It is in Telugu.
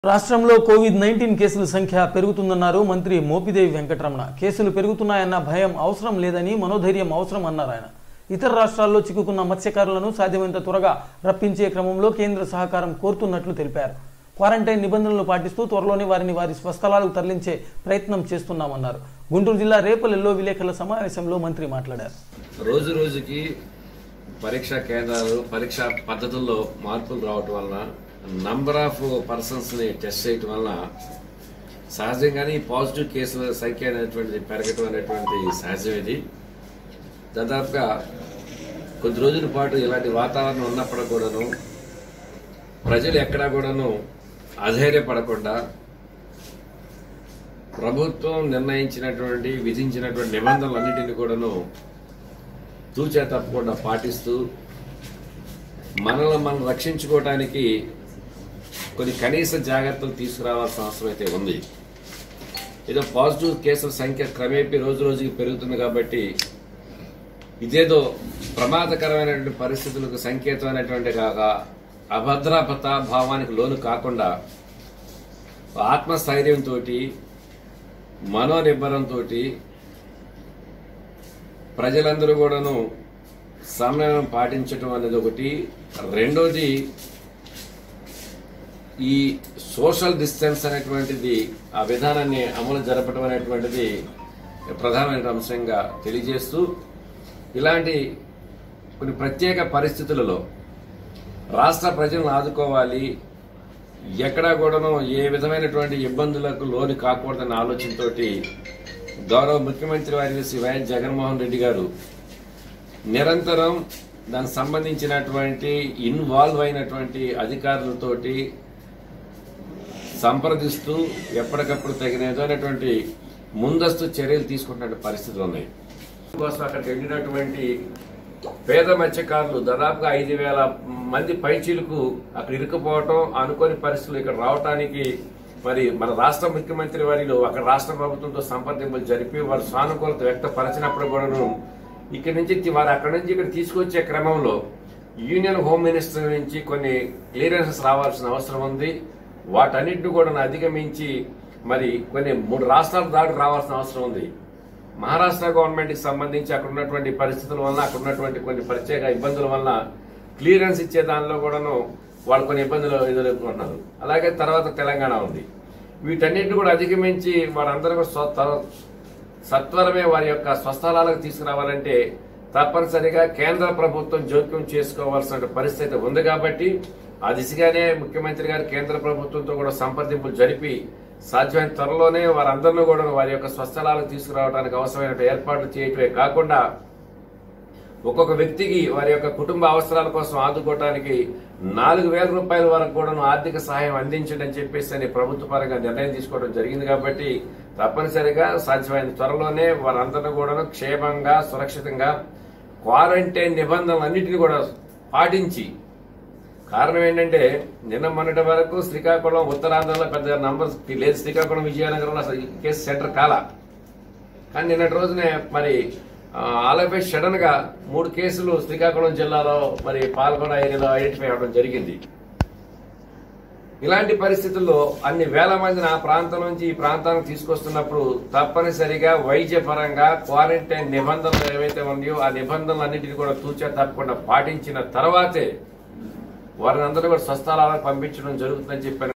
రాష్ట్రంలో కోవిడ్ నైన్టీన్ కేసుల సంఖ్య పెరుగుతుందన్నారు మంత్రి మోపిదేవి వెంకటరమణ కేసులు పెరుగుతున్నాయన్న భయం అవసరం లేదని మనోధైర్యం అవసరం అన్నారు ఆయన ఇతర రాష్ట్రాల్లో చిక్కుకున్న మత్స్యకారులను సాధ్యమైనంత త్వరగా రప్పించే క్రమంలో కేంద్ర సహకారం కోరుతున్నట్లు తెలిపారు క్వారంటైన్ నిబంధనలు పాటిస్తూ త్వరలోనే వారిని వారి స్వస్థలాలకు తరలించే ప్రయత్నం చేస్తున్నామన్నారు గుంటూరు జిల్లా రేపల్లెల్లో విలేకరుల సమావేశంలో మంత్రి మాట్లాడారు రోజు రోజుకి పరీక్షా కేంద్రాలు పరీక్షా పద్ధతుల్లో మార్పులు రావటం వలన నంబర్ ఆఫ్ పర్సన్స్ ని టెస్ట్ చేయటం వలన సహజంగానే ఈ పాజిటివ్ కేసుల సంఖ్య అనేటువంటిది పెరగటం అనేటువంటిది సహజం ఇది దాదాపుగా కొద్ది రోజుల పాటు ఇలాంటి వాతావరణం ఉన్నప్పుడు కూడాను ప్రజలు ఎక్కడా కూడాను అధైర్యపడకుండా ప్రభుత్వం నిర్ణయించినటువంటి విధించినటువంటి నిబంధనలన్నింటినీ కూడాను తూచా తప్పకుండా పాటిస్తూ మనల్ని మనం రక్షించుకోవడానికి కొన్ని కనీస జాగ్రత్తలు తీసుకురావాల్సిన అవసరం అయితే ఉంది ఏదో పాజిటివ్ కేసుల సంఖ్య క్రమేపీ రోజు రోజుకి పెరుగుతుంది కాబట్టి ఇదేదో ప్రమాదకరమైనటువంటి పరిస్థితులకు సంకేతమైనటువంటి కాక అభద్రపత భావానికి లోను కాకుండా ఆత్మస్థైర్యంతో మనోనిబ్బరంతో ప్రజలందరూ కూడాను సమన్వయం పాటించడం అనేది ఒకటి రెండోది ఈ సోషల్ డిస్టెన్స్ అనేటువంటిది ఆ విధానాన్ని అమలు జరపడం అనేటువంటిది ప్రధానమైన అంశంగా తెలియజేస్తూ ఇలాంటి కొన్ని ప్రత్యేక పరిస్థితులలో రాష్ట్ర ప్రజలను ఆదుకోవాలి ఎక్కడా కూడాను ఏ విధమైనటువంటి ఇబ్బందులకు లోను కాకూడదన్న ఆలోచనతోటి గౌరవ ముఖ్యమంత్రి వారి శ్రీ వైఎస్ జగన్మోహన్ రెడ్డి గారు నిరంతరం దానికి సంబంధించినటువంటి ఇన్వాల్వ్ అయినటువంటి అధికారులతోటి సంప్రదిస్తూ ఎప్పటికప్పుడు తగిన విధమైనటువంటి ముందస్తు చర్యలు తీసుకుంటున్న పరిస్థితులు ఉన్నాయి కోసం అక్కడికి వెళ్ళినటువంటి పేద మత్స్యకారులు దాదాపుగా ఐదు వేల మంది పైచీలకు అక్కడ ఇరుక్కుపోవటం అనుకోని పరిస్థితులు ఇక్కడ రావటానికి మరి మన రాష్ట్ర ముఖ్యమంత్రి వారిలో అక్కడ రాష్ట్ర ప్రభుత్వంతో సంప్రదింపులు జరిపి వారు సానుకూలత వ్యక్తపరిచినప్పుడు కూడాను ఇక్కడి నుంచి తి- వారు అక్కడి నుంచి ఇక్కడ తీసుకొచ్చే క్రమంలో యూనియన్ హోమ్ మినిస్టర్ నుంచి కొన్ని క్లియరెన్సెస్ రావాల్సిన అవసరం ఉంది వాటన్నిటిని కూడా అధిగమించి మరి కొన్ని మూడు రాష్ట్రాల దాటి రావాల్సిన అవసరం ఉంది మహారాష్ట్ర గవర్నమెంట్ కి సంబంధించి అక్కడ ఉన్నటువంటి పరిస్థితుల వల్ల అక్కడ ఉన్నటువంటి కొన్ని ప్రత్యేక ఇబ్బందుల వల్ల క్లియరెన్స్ ఇచ్చే దానిలో కూడాను వాళ్ళు కొన్ని ఇబ్బందులు ఎదుర్కొంటున్నారు అలాగే తర్వాత తెలంగాణ ఉంది వీటన్నిటిని కూడా అధిగమించి వారందరూ కూడా స్వ- త- సత్వరమే వారి యొక్క స్వస్థలాలకు తీసుకురావాలంటే తప్పనిసరిగా కేంద్ర ప్రభుత్వం జోక్యం చేసుకోవాల్సిన పరిస్థితి ఉంది కాబట్టి ఆ దిశగానే ముఖ్యమంత్రి గారు కేంద్ర ప్రభుత్వంతో కూడా సంప్రదింపులు జరిపి సాధ్యమైన త్వరలోనే వారందరినీ కూడా వారి యొక్క స్వస్థలాలకు తీసుకురావడానికి అవసరమైన ఏర్పాట్లు చేయటమే కాకుండా ఒక్కొక్క వ్యక్తికి వారి యొక్క కుటుంబ అవసరాల కోసం ఆదుకోవడానికి నాలుగు వేల రూపాయల వరకు కూడా ఆర్థిక సహాయం అందించండి అని చెప్పేసి అని ప్రభుత్వ పరంగా నిర్ణయం తీసుకోవడం జరిగింది కాబట్టి తప్పనిసరిగా సాధ్యమైన త్వరలోనే వారందరినీ కూడా క్షేమంగా సురక్షితంగా క్వారంటైన్ నిబంధనలన్నింటినీ కూడా పాటించి కారణం ఏంటంటే నిన్న మొన్నటి వరకు శ్రీకాకుళం ఉత్తరాంధ్రలో పెద్ద నంబర్ లేదు శ్రీకాకుళం విజయనగరంలో అసలు ఈ కేసు సెంటర్ కాల కానీ నిన్నటి రోజునే మరి ఆలయపై సడన్ గా మూడు కేసులు శ్రీకాకుళం జిల్లాలో మరి పాల్గొన ఏరియాలో ఐడెంటిఫై అవడం జరిగింది ఇలాంటి పరిస్థితుల్లో అన్ని వేల మందిని ఆ ప్రాంతం నుంచి ఈ ప్రాంతానికి తీసుకొస్తున్నప్పుడు తప్పనిసరిగా వైద్య పరంగా క్వారంటైన్ నిబంధనలు ఏవైతే ఉన్నాయో ఆ నిబంధనలు అన్నింటినీ కూడా తూచా తప్పకుండా పాటించిన తర్వాతే వారిని అందరూ కూడా స్వస్థలాలకు పంపించడం జరుగుతుందని చెప్పాను